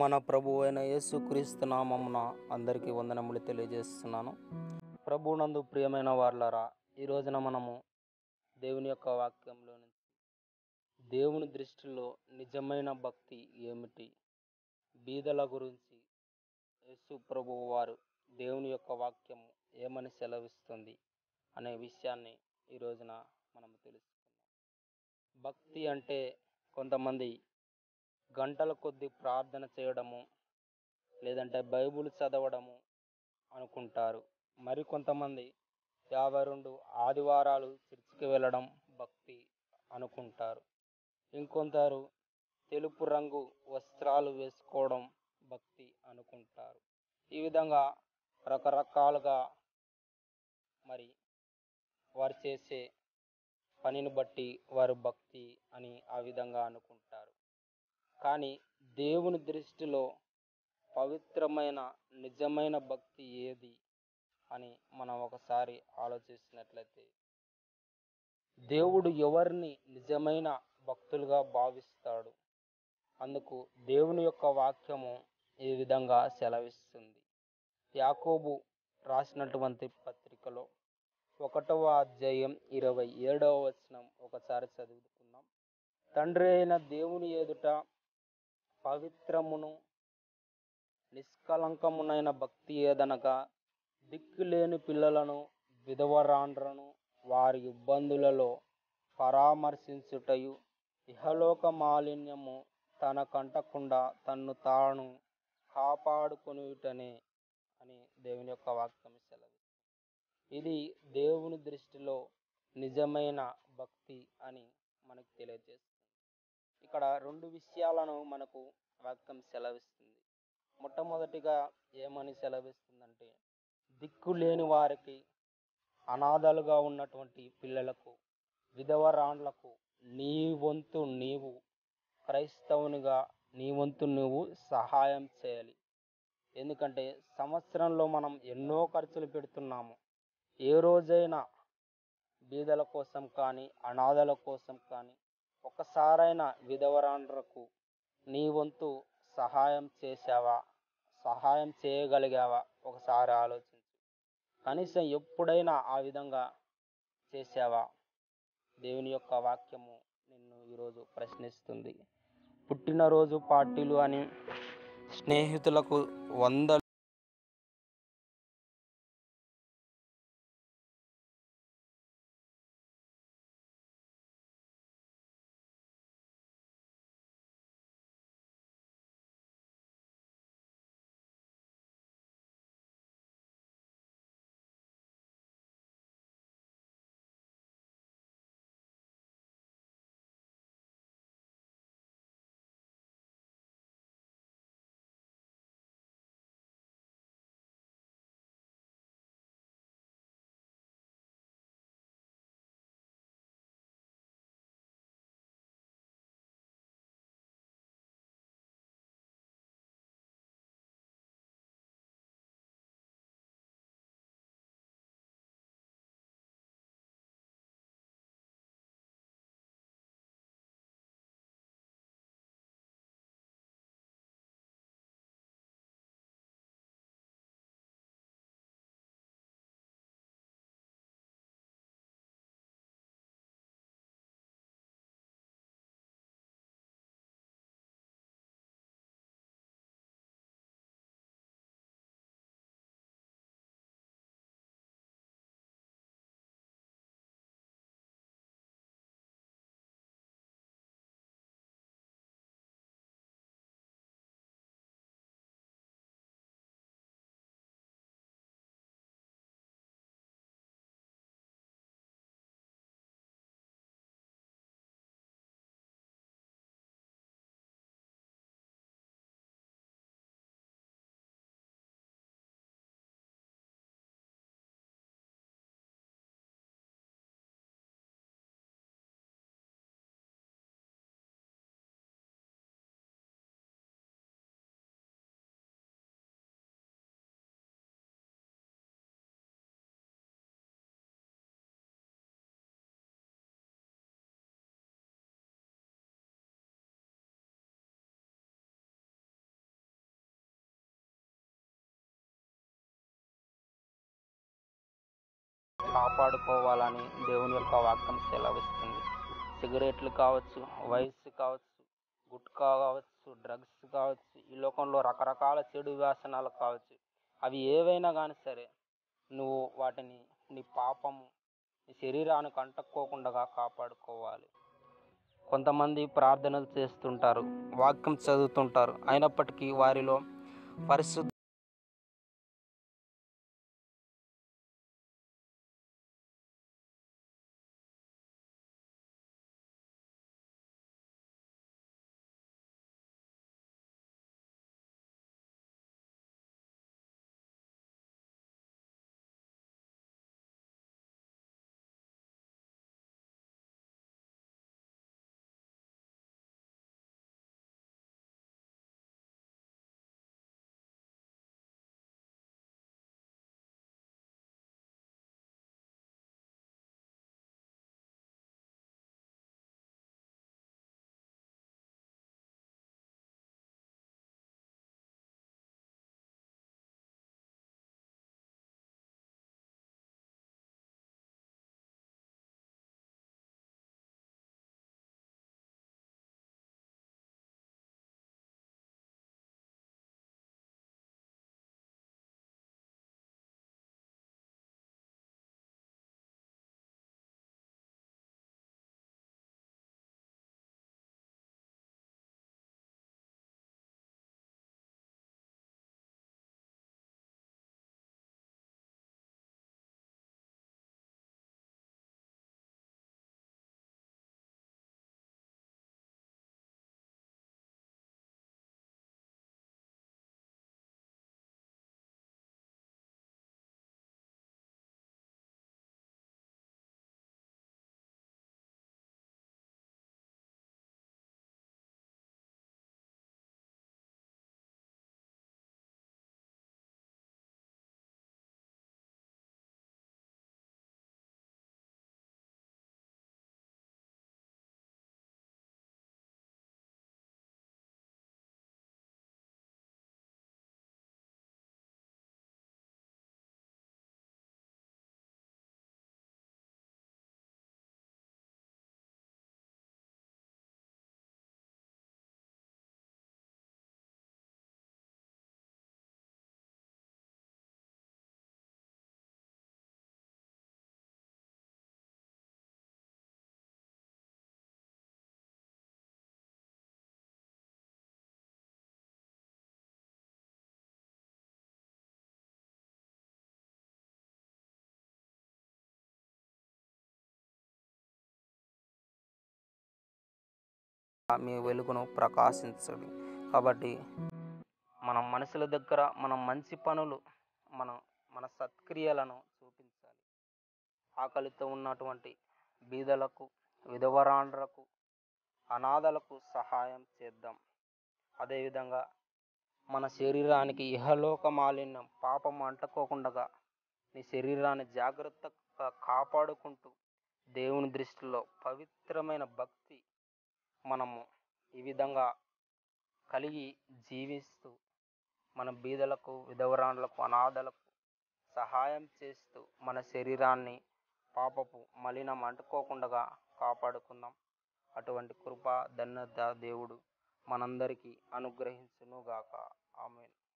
మన ప్రభు అయిన యేసుక్రీస్తు నామమున అందరికీ వందనములు తెలియజేస్తున్నాను ప్రభునందు ప్రియమైన వార్లరా ఈ రోజున మనము దేవుని యొక్క వాక్యంలో నుంచి దేవుని దృష్టిలో నిజమైన భక్తి ఏమిటి బీదల గురించి యేసు ప్రభువు వారు దేవుని యొక్క వాక్యము ఏమని సెలవిస్తుంది అనే విషయాన్ని ఈ రోజున మనం తెలుసుకుందాం భక్తి అంటే కొంతమంది గంటల కొద్ది ప్రార్థన చేయడము లేదంటే బైబుల్ చదవడము అనుకుంటారు మరి కొంతమంది యాభై రెండు ఆదివారాలు చర్చికి వెళ్ళడం భక్తి అనుకుంటారు ఇంకొందరు తెలుపు రంగు వస్త్రాలు వేసుకోవడం భక్తి అనుకుంటారు ఈ విధంగా రకరకాలుగా మరి వారు చేసే పనిని బట్టి వారు భక్తి అని ఆ విధంగా అనుకుంటారు కానీ దేవుని దృష్టిలో పవిత్రమైన నిజమైన భక్తి ఏది అని మనం ఒకసారి ఆలోచిస్తున్నట్లయితే దేవుడు ఎవరిని నిజమైన భక్తులుగా భావిస్తాడు అందుకు దేవుని యొక్క వాక్యము ఈ విధంగా సెలవిస్తుంది యాకోబు రాసినటువంటి పత్రికలో ఒకటవ అధ్యాయం ఇరవై ఏడవ వచనం ఒకసారి చదువుకుందాం తండ్రి అయిన దేవుని ఎదుట పవిత్రమును నిష్కలంకమునైన భక్తి ఏదనగా దిక్కులేని పిల్లలను విధవరాండ్రను వారి ఇబ్బందులలో పరామర్శించుటయు ఇహలోక మాలిన్యము తన కంటకుండా తన్ను తాను కాపాడుకొనుటనే అని దేవుని యొక్క వాక్యం సెలవు ఇది దేవుని దృష్టిలో నిజమైన భక్తి అని మనకు తెలియజేస్తుంది ఇక్కడ రెండు విషయాలను మనకు వాక్యం సెలవిస్తుంది మొట్టమొదటిగా ఏమని సెలవిస్తుందంటే దిక్కు లేని వారికి అనాథలుగా ఉన్నటువంటి పిల్లలకు విధవరాండ్లకు నీ వంతు నీవు క్రైస్తవునిగా నీ వంతు నువ్వు సహాయం చేయాలి ఎందుకంటే సంవత్సరంలో మనం ఎన్నో ఖర్చులు పెడుతున్నాము ఏ రోజైనా బీదల కోసం కానీ అనాథల కోసం కానీ ఒకసారైనా విధవరాండ్రకు నీ వంతు సహాయం చేసావా సహాయం చేయగలిగావా ఒకసారి ఆలోచించు కనీసం ఎప్పుడైనా ఆ విధంగా చేసావా దేవుని యొక్క వాక్యము నిన్ను ఈరోజు ప్రశ్నిస్తుంది పుట్టినరోజు పార్టీలు అని స్నేహితులకు వంద కాపాడుకోవాలని దేవుని యొక్క వాక్యం సెలవిస్తుంది సిగరెట్లు కావచ్చు వయస్సు కావచ్చు గుట్కా కావచ్చు డ్రగ్స్ కావచ్చు ఈ లోకంలో రకరకాల చెడు వ్యసనాలు కావచ్చు అవి ఏవైనా కానీ సరే నువ్వు వాటిని నీ పాపము నీ శరీరానికి అంటక్కోకుండా కాపాడుకోవాలి కొంతమంది ప్రార్థనలు చేస్తుంటారు వాక్యం చదువుతుంటారు అయినప్పటికీ వారిలో పరిశుద్ధ మీ వెలుగును ప్రకాశించండి కాబట్టి మనం మనుషుల దగ్గర మనం మంచి పనులు మనం మన సత్క్రియలను చూపించాలి ఆకలితో ఉన్నటువంటి బీదలకు విధవరాండ్రకు అనాథలకు సహాయం చేద్దాం అదేవిధంగా మన శరీరానికి ఇహలోక మాలిన్యం పాపం అంటుకోకుండా నీ శరీరాన్ని జాగ్రత్తగా కాపాడుకుంటూ దేవుని దృష్టిలో పవిత్రమైన భక్తి మనము ఈ విధంగా కలిగి జీవిస్తూ మన బీదలకు విధవరాండ్లకు అనాథలకు సహాయం చేస్తూ మన శరీరాన్ని పాపపు మలినం అంటుకోకుండా కాపాడుకుందాం అటువంటి కృప ధన్యత దేవుడు మనందరికీ అనుగ్రహించునుగాక ఆమెన్